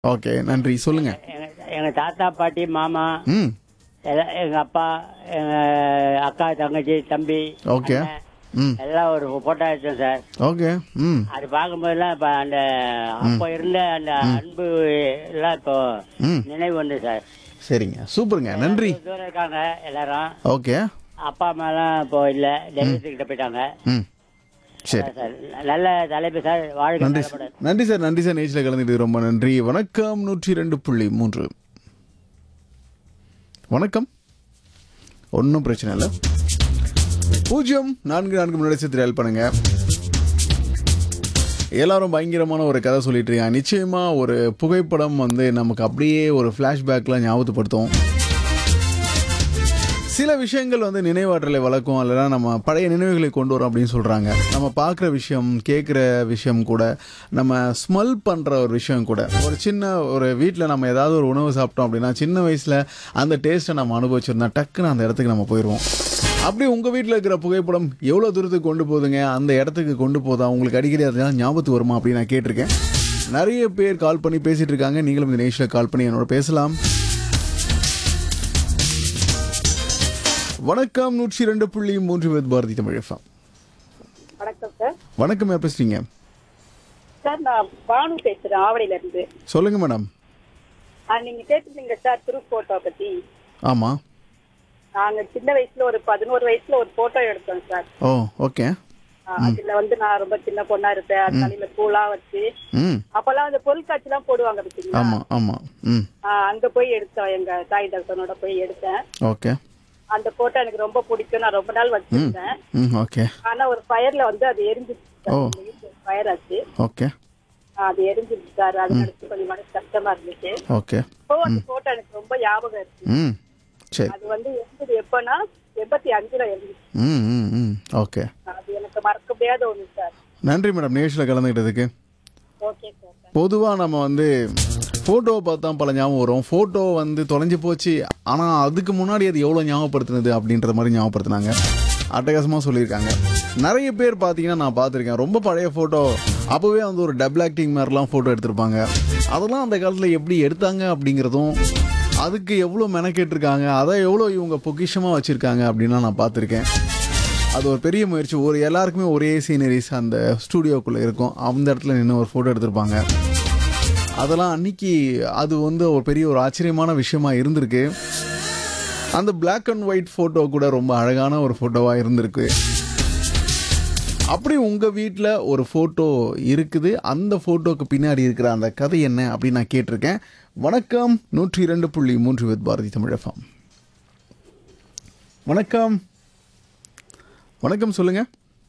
Okay நன்றி சொல்லுங்க எங்க எங்க தாத்தா பாட்டி மாமா ம் எல்லாம் எங்க அப்பா எங்க அக்கா தங்கச்சி தம்பி ஓகே அண்ணன், ம் எல்லாம் ஒரு போட்டோ எடுத்தோம் சார் ஓகே ம் அது பார்க்கும்போதெல்லாம் இப்ப அந்த அப்ப இருந்த அந்த அன்பு எல்லாம் இப்போ ம் நினைவு வந்து சார் சரிங்க சூப்பருங்க நன்றி தூரம் இருக்காங்க எல்லாரும் ஓகே அப்பா அம்மா எல்லாம் இப்போ இல்ல தெய்வத்துக்கிட்ட போயிட்டாங்க ம் சரி அதான் சார் நல்ல தலைப்பு சார் வாழ்க்கை நன்றி நலப்பட நன்றி சார் நன்றி சார் நேச்சில் கலந்துட்டு ரொம்ப நன்றி வணக்கம் நூற்றி ரெண்டு புள்ளி மூன்று வணக்கம் ஒன்றும் பிரச்சனை இல்லை பூஜ்ஜியம் நான்கு நான்கு முன்னாடி சேர்த்து டயல் பண்ணுங்க எல்லாரும் பயங்கரமான ஒரு கதை சொல்லிட்டு இருக்காங்க நிச்சயமா ஒரு புகைப்படம் வந்து நமக்கு அப்படியே ஒரு ஃப்ளாஷ்பேக்லாம் ஞாபகப்படுத்தும் சில விஷயங்கள் வந்து நினைவாற்றலை வளர்க்கும் அல்லனா நம்ம பழைய நினைவுகளை கொண்டு வரும் அப்படின்னு சொல்கிறாங்க நம்ம பார்க்குற விஷயம் கேட்குற விஷயம் கூட நம்ம ஸ்மெல் பண்ணுற ஒரு விஷயம் கூட ஒரு சின்ன ஒரு வீட்டில் நம்ம ஏதாவது ஒரு உணவு சாப்பிட்டோம் அப்படின்னா சின்ன வயசில் அந்த டேஸ்ட்டை நம்ம அனுபவிச்சிருந்தா டக்குன்னு அந்த இடத்துக்கு நம்ம போயிடுவோம் அப்படி உங்கள் வீட்டில் இருக்கிற புகைப்படம் எவ்வளோ தூரத்துக்கு கொண்டு போகுதுங்க அந்த இடத்துக்கு கொண்டு போதா உங்களுக்கு அடிக்கடி அதெல்லாம் ஞாபகத்துக்கு வருமா அப்படின்னு நான் கேட்டிருக்கேன் நிறைய பேர் கால் பண்ணி பேசிகிட்டு இருக்காங்க நீங்களும் இந்த நேஷில் கால் பண்ணி என்னோட பேசலாம் வணக்கம் நூற்றி ரெண்டு புள்ளி மூன்று வித் பாரதி தமிழ் FM. வணக்கம் சார் வணக்கம் யார் பேசுறீங்க சார் நான் பானு பேசுறேன் ஆவடியில இருந்து சொல்லுங்க மேடம் ஆ, நீங்க கேட்டிருந்தீங்க சார் திரு போட்டோ பத்தி ஆமாம் நாங்க சின்ன வயசுல ஒரு பதினோரு வயசுல ஒரு போட்டோ எடுத்தோம் சார் ஓ ஓகே ஆ, அதுல வந்து நான் ரொம்ப சின்ன பொண்ணா இருப்பேன் அது தலையில பூலா வச்சு ம் அப்பெல்லாம் அந்த பொருட்காட்சி எல்லாம் போடுவாங்க பாத்தீங்களா ஆமாம் ஆமாம் ம் ஆ, அங்க போய் எடுத்தோம் எங்க தாய் தகவனோட போய் எடுத்தேன் ஓகே அந்த போட்டோ எனக்கு ரொம்ப பிடிக்கும் நான் ரொம்ப நாள் வச்சிருந்தேன் ம் ஓகே ஆனா ஒரு ஃபயர்ல வந்து அது எரிஞ்சிருச்சு ஓ. ஃபயர் ஆச்சு ஓகே ஆ, அது எரிஞ்சிருச்சு சார் அது நினைச்சு கொஞ்சம் மனசு கஷ்டமா இருந்துச்சு ஓகே இப்போ அந்த போட்டோ எனக்கு ரொம்ப ஞாபகம் இருக்கு ம் சரி அது வந்து இருந்தது எப்பன்னா எண்பத்தி அஞ்சுல இருந்துச்சு ம் ம் ம் ஓகே அது எனக்கு மறக்க முடியாத ஒண்ணு சார் நன்றி மேடம் நேஷில் கலந்துக்கிட்டதுக்கு ஓகே சார் பொதுவாக நம்ம வந்து ஃபோட்டோவை பார்த்தா பல ஞாபகம் வரும் ஃபோட்டோ வந்து தொலைஞ்சு போச்சு ஆனால் அதுக்கு முன்னாடி அது எவ்வளோ ஞாபகப்படுத்துனது அப்படின்ற மாதிரி ஞாபகப்படுத்துனாங்க அட்டகாசமாக சொல்லியிருக்காங்க நிறைய பேர் பார்த்தீங்கன்னா நான் பார்த்துருக்கேன் ரொம்ப பழைய ஃபோட்டோ அப்போவே வந்து ஒரு டபுள் ஆக்டிங் மாதிரிலாம் ஃபோட்டோ எடுத்திருப்பாங்க அதெல்லாம் அந்த காலத்தில் எப்படி எடுத்தாங்க அப்படிங்கிறதும் அதுக்கு எவ்வளோ மெனக்கெட்டிருக்காங்க அதை எவ்வளோ இவங்க பொக்கிஷமாக வச்சுருக்காங்க அப்படின்லாம் நான் பார்த்துருக்கேன் அது ஒரு பெரிய முயற்சி ஒரு எல்லாருக்குமே ஒரே சீனரிஸ் அந்த ஸ்டூடியோக்குள்ளே இருக்கும் அந்த இடத்துல நின்று ஒரு ஃபோட்டோ எடுத்திருப்பாங்க அதெல்லாம் அன்னைக்கு அது வந்து ஒரு பெரிய ஒரு ஆச்சரியமான விஷயமா இருந்திருக்கு அந்த Black அண்ட் ஒயிட் ஃபோட்டோ கூட ரொம்ப அழகான ஒரு ஃபோட்டோவாக இருந்திருக்கு அப்படி உங்கள் வீட்டில் ஒரு ஃபோட்டோ இருக்குது அந்த ஃபோட்டோக்கு பின்னாடி இருக்கிற அந்த கதை என்ன அப்படின்னு நான் கேட்டிருக்கேன் வணக்கம் நூற்றி இரண்டு புள்ளி மூன்று வித் பாரதி தமிழகம் வணக்கம் வணக்கம் சொல்லுங்கள்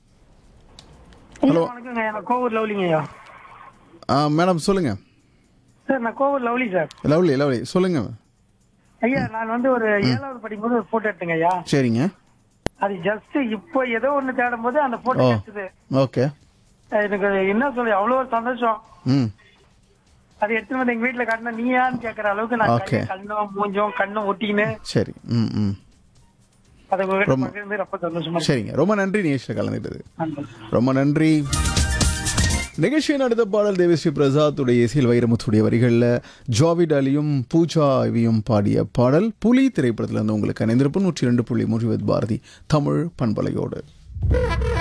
ஹலோ வணக்கங்க நான் கோவூர் லவ்லிங்க ஐயா மேடம் சொல்லுங்கள் சார் நான் Kovur lovely sir lovely lovely சொல்லுங்கள் ஐயா நான் வந்து ஒரு ஏழாவது படிக்கும்போது ஒரு போட்டோ எடுத்தேங்க ஐயா சரிங்க அது ஜஸ்ட் இப்போ ஏதோ ஒண்ணு தேடும் போது அந்த போட்டோ ஓ. எடுத்தது ஓகே எனக்கு என்ன சொல்லி அவ்வளவு ஒரு சந்தோஷம் ம் அது எடுத்துட்டு வந்து எங்க வீட்டுல காட்டினா நீயான்னு கேக்குற அளவுக்கு நான் Okay. கையை கண்ணும் மூஞ்சும் கண்ணும் ஒட்டிக்கின்னு சரி ம் ம் அதை உங்ககிட்ட ரொம்ப- பகிர்ந்து ரொம்ப சந்தோஷமா இருக்கு. சரிங்க ரொம்ப நன்றி நிகழ்ச்சியில் கலந்துட்டது நன்றி. ரொம்ப நன்றி நிகழ்ச்சியின் அடுத்த பாடல் தேவஸ்ரீ பிரசாத்துடைய இசையில் வைரமுத்துடைய வரிகளில் ஜாவிட் அலியும் பூஜா இவியும் பாடிய பாடல் புலி திரைப்படத்தில் இருந்து உங்களுக்கு அணிந்திருப்பு நூற்றி ரெண்டு புள்ளி மூன்று பாரதி தமிழ் பண்பலையோடு